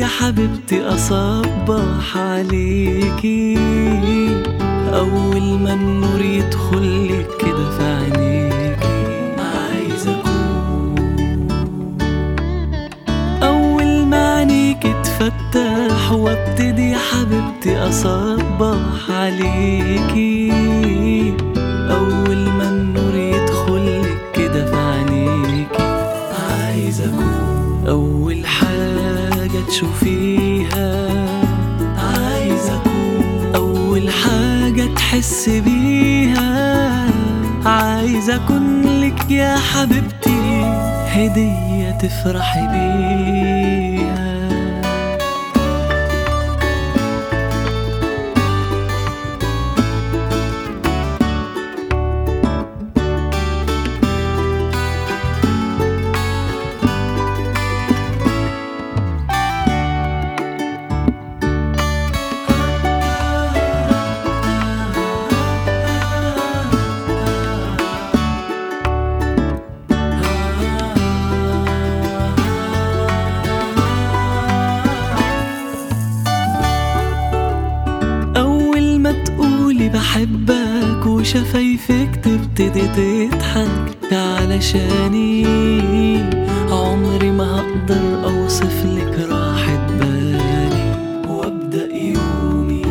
حبيبتي أصبح عليكي أول ما النور يدخلك كده في عينيكي عايز أكون أول ما عينيك تفتح وابتدي حبيبتي أصبح عليكي أول ما النور يدخلك كده في عينيكي عايز أكون أول حاجة تشوفيها عايز أكون أول حاجة تحس بيها عايز أكون لك يا حبيبتي هدية تفرحي بيها أول ما تقولي بحبك وشفايفك تبتدي تضحك علشاني عمري ما هقدر أوصف لك راحة بالي وأبدأ يومي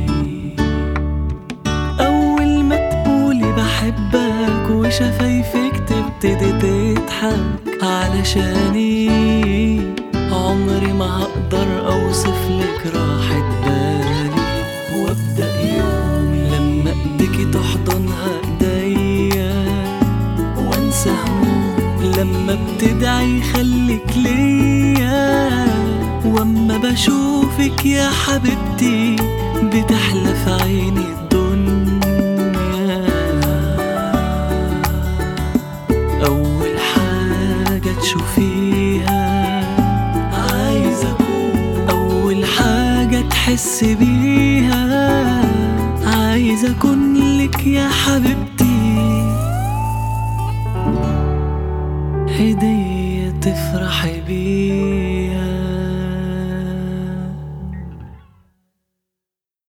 أول ما تقولي بحبك وشفايفك تبتدي تضحك علشاني عمري ما هقدر أوصف لك راحة بالي وابدأ يومي لما ايديكي تحضنها ايديا وانسى همومي لما بتدعي خليك ليا واما بشوفك يا حبيبتي بتحلى في عيني الدنيا أول حاجة تشوفيها عايز أكون أول حاجة تحس بيها عايز أكون لك يا حبيبتي هدية تفرحي بيها